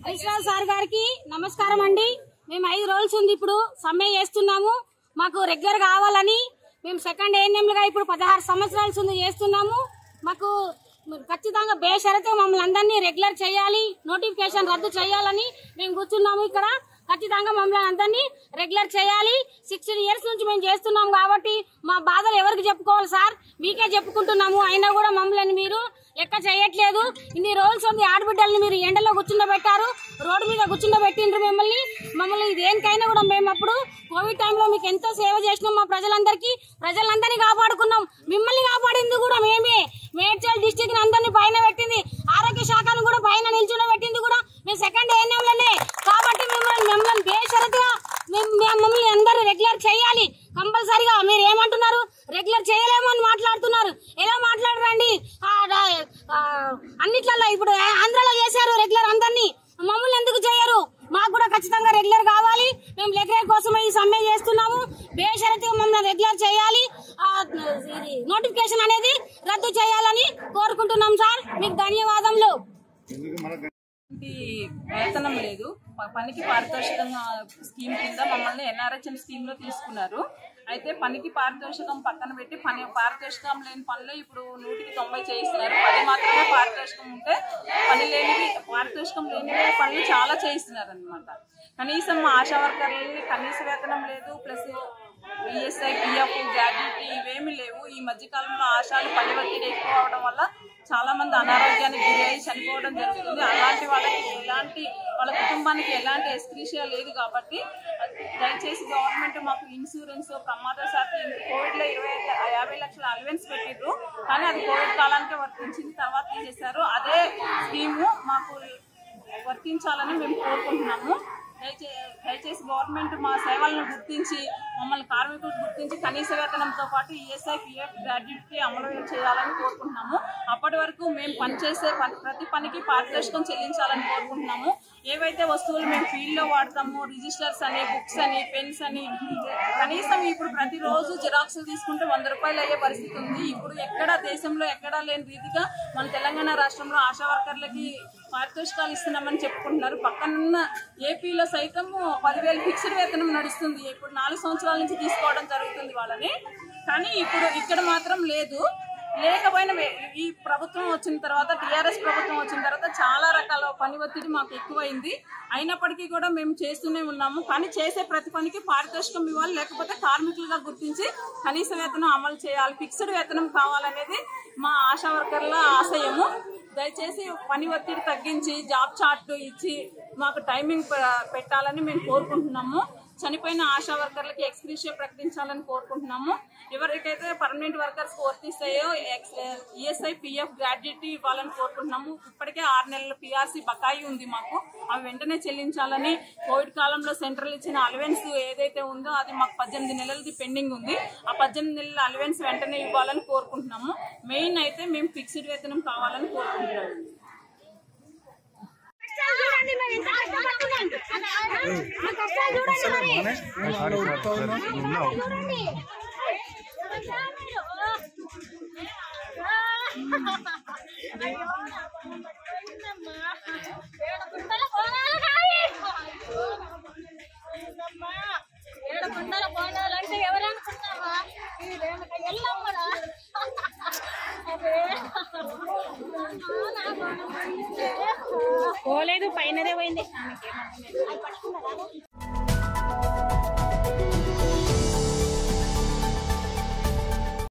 వైశ్రాజ్ sir గారికి నమస్కారం అండి మేము ఐదు రోజులు ఉంది ఇప్పుడు సమ్మె చేస్తున్నాము మాకు రెగ్యులర్ కావాలని మేము సెకండ్ ఏఎన్ఎంలుగా ఇప్పుడు పదహారు సంవత్సరాల ఉంది చేస్తున్నాము మాకు ఖచ్చితంగా బేషరతే మమ్మల్ని అందరినీ రెగ్యులర్ చేయాలి నోటిఫికేషన్ రద్దు చేయాలని మేము కూర్చున్నాము ఇక్కడ ఖచ్చితంగా మమ్మల్ని అందరినీ రెగ్యులర్ చేయాలి సిక్స్టీన్ ఇయర్స్ నుంచి మేము చేస్తున్నాం కాబట్టి మా బాధలు ఎవరికి చెప్పుకోవాలి సార్ మీకే చెప్పుకుంటున్నాము అయినా కూడా మమ్మల్ని మీరు లెక్క చేయట్లేదు ఇన్ని రోజులు ఉంది ఆడబిడ్డల్ని మీరు ఎండలో కూర్చుండబెట్టారు రోడ్డు మీద కూర్చుండబెట్టిండ్రు మిమ్మల్ని మమ్మల్ని దేనికైనా కూడా మేము అప్పుడు కోవిడ్ టైంలో మీకు ఎంతో సేవ చేసినాం మా ప్రజలందరికీ ప్రజలందరినీ కాపాడుకున్నాం మిమ్మల్ని కాపాడింది కూడా మేమే మేడ్చల్ డిస్టిక్ అందరినీ పైన పెట్టింది ఆరోగ్య శాఖను కూడా పైన నిల్చుని పెట్టింది కూడా మేము సెకండ్ ఏఎన్ఎంలోనే కాబట్టి మిమ్మల్ని మిమ్మల్ని బేషరతుగా మేము- మేము మమ్మల్ని అందరూ రెగ్యులర్ చేయాలి కంపల్సరిగా మీరు ఏమంటున్నారు రెగ్యులర్ చేయలేమని మాట్లాడుతున్నారు ఎలా మాట్లాడరండి ఆ, రా- ఆ, అన్నిట్లలో ఇప్పుడు ఆంధ్రలో చేశారు రెగ్యులర్ అందరినీ మమ్మల్ని ఎందుకు చేయరు మాకు కూడా ఖచ్చితంగా రెగ్యులర్ కావాలి మేము రెగ్యులర్ కోసమే ఈ సమ్మె చేస్తున్నాము బేషరతుగా మమ్మల్ని రెగ్యులర్ చేయాలి ఆ, ఇది నోటిఫికేషన్ అనేది రద్దు చేయాలని కోరుకుంటున్నాం సార్ మీకు ధన్యవాదములు ఈ వేతనం లేదు ప- పనికి పారితోషికం ఆ, స్కీమ్ కింద మమ్మల్ని ఎన్ఆర్హెచ్ఎం స్కీమ్ లో తీసుకున్నారు అయితే పనికి పారితోషికం పక్కన పెట్టి పని పారితోషికం లేని పనులు ఇప్పుడు నూటికి తొంభై చేయిస్తున్నారు పది మాత్రమే పారితోషికం ఉంటే పని లేనివి పారితోషికం లేని పనులు చాలా చేయిస్తున్నారు అనమాట కనీసం మా ఆశా వర్కర్లని కనీస వేతనం లేదు ప్లస్ ఈఎస్ఐ పిఎఫ్ గ్రాడ్యుటీ ఇవేమీ లేవు ఈ మధ్య కాలంలో ఆశాలు పని ఒత్తిడి ఎక్కువ అవడం వల్ల చాలా మంది అనారోగ్యానికి గురి అయి చనిపోవడం జరుగుతుంది అలాంటి వాళ్ళకి ఎలాంటి వాళ్ళ కుటుంబానికి ఎలాంటి ఎస్క్రీషియా లేదు కాబట్టి దయచేసి గవర్నమెంట్ మాకు ఇన్సూరెన్స్ ప్రమాదశాత్తు కోవిడ్ లో ఇరవై ఐదు యాభై లక్షల అలవెన్స్ పెట్టిర్రు కానీ అది కోవిడ్ కాలానికి వర్తించిన తర్వాత తీసేశారు అదే స్కీము మాకు వర్తించాలని మేము కోరుకుంటున్నాము దయచే దయచేసి గవర్నమెంట్ మా సేవలను గుర్తించి మమ్మల్ని కార్మికులు గుర్తించి కనీస వేతనంతో పాటు ఈఎస్ఐ పిఎఫ్ గ్రాడ్యుయేట్కి అమలు చేయాలని కోరుకుంటున్నాము అప్పటి వరకు మేము పనిచేసే పని- ప్రతి పనికి పారితోషికం చెల్లించాలని కోరుకుంటున్నాము ఏవైతే వస్తువులు మేము ఫీల్డ్లో వాడతామో రిజిస్టర్స్ అని బుక్స్ అని పెన్స్ అని కనీసం ఇప్పుడు ప్రతిరోజు జిరాక్స్లు తీసుకుంటే వంద రూపాయలు అయ్యే పరిస్థితి ఉంది ఇప్పుడు ఎక్కడ దేశంలో ఎక్కడా లేని రీతిగా మన తెలంగాణ రాష్ట్రంలో ఆశా వర్కర్లకి పారితోషికాలు ఇస్తున్నామని చెప్పుకుంటున్నారు పక్కనున్న ఏపీలో సైతం పదివేలు ఫిక్స్డ్ వేతనం నడుస్తుంది ఇప్పుడు నాలుగు సంవత్సరాల నుంచి తీసుకోవడం జరుగుతుంది వాళ్ళని కానీ ఇప్పుడు ఇక్కడ మాత్రం లేదు లేకపోయినా వే- ఈ ప్రభుత్వం వచ్చిన తర్వాత టీఆర్ఎస్ ప్రభుత్వం వచ్చిన తర్వాత చాలా రకాల పని ఒత్తిడి మాకు ఎక్కువైంది అయినప్పటికీ కూడా మేము చేస్తూనే ఉన్నాము కానీ చేసే ప్రతి పనికి పారితోషికం ఇవ్వాలి లేకపోతే కార్మికులుగా గుర్తించి కనీస వేతనం అమలు చేయాలి ఫిక్స్డ్ వేతనం కావాలనేది మా ఆశా వర్కర్ల ఆశయము దయచేసి పని ఒత్తిడి తగ్గించి జాబ్ చార్ట్ ఇచ్చి మాకు టైమింగ్ పె- పెట్టాలని మేము కోరుకుంటున్నాము చనిపోయిన ఆశా వర్కర్లకి ఎక్స్గ్రీషియా ప్రకటించాలని కోరుకుంటున్నాము ఎవరికైతే పర్మనెంట్ వర్కర్స్ వర్తిస్తాయో ఈఎస్ఐ పిఎఫ్ గ్రాడ్యుటీ ఇవ్వాలని కోరుకుంటున్నాము ఇప్పటికే ఆరు నెలల పిఆర్సీ బకాయి ఉంది మాకు అవి వెంటనే చెల్లించాలని కోవిడ్ కాలంలో సెంట్రల్ ఇచ్చిన అలవెన్స్ ఏదైతే ఉందో అది మాకు పద్దెనిమిది నెలలది పెండింగ్ ఉంది ఆ పద్దెనిమిది నెలల అలవెన్స్ వెంటనే ఇవ్వాలని కోరుకుంటున్నాము మెయిన్ అయితే మేము ఫిక్స్డ్ వేతనం కావాలని కోరుకుంటున్నాము ఏడుకుండల పోనాలంటే ఎవరనుకున్నావా ఈ రేణుక ఎల్లమ్మరా అదే నా బోనం పోయిందే. పోలేదు పైనదే పోయింది అది పట్టుకున్నదా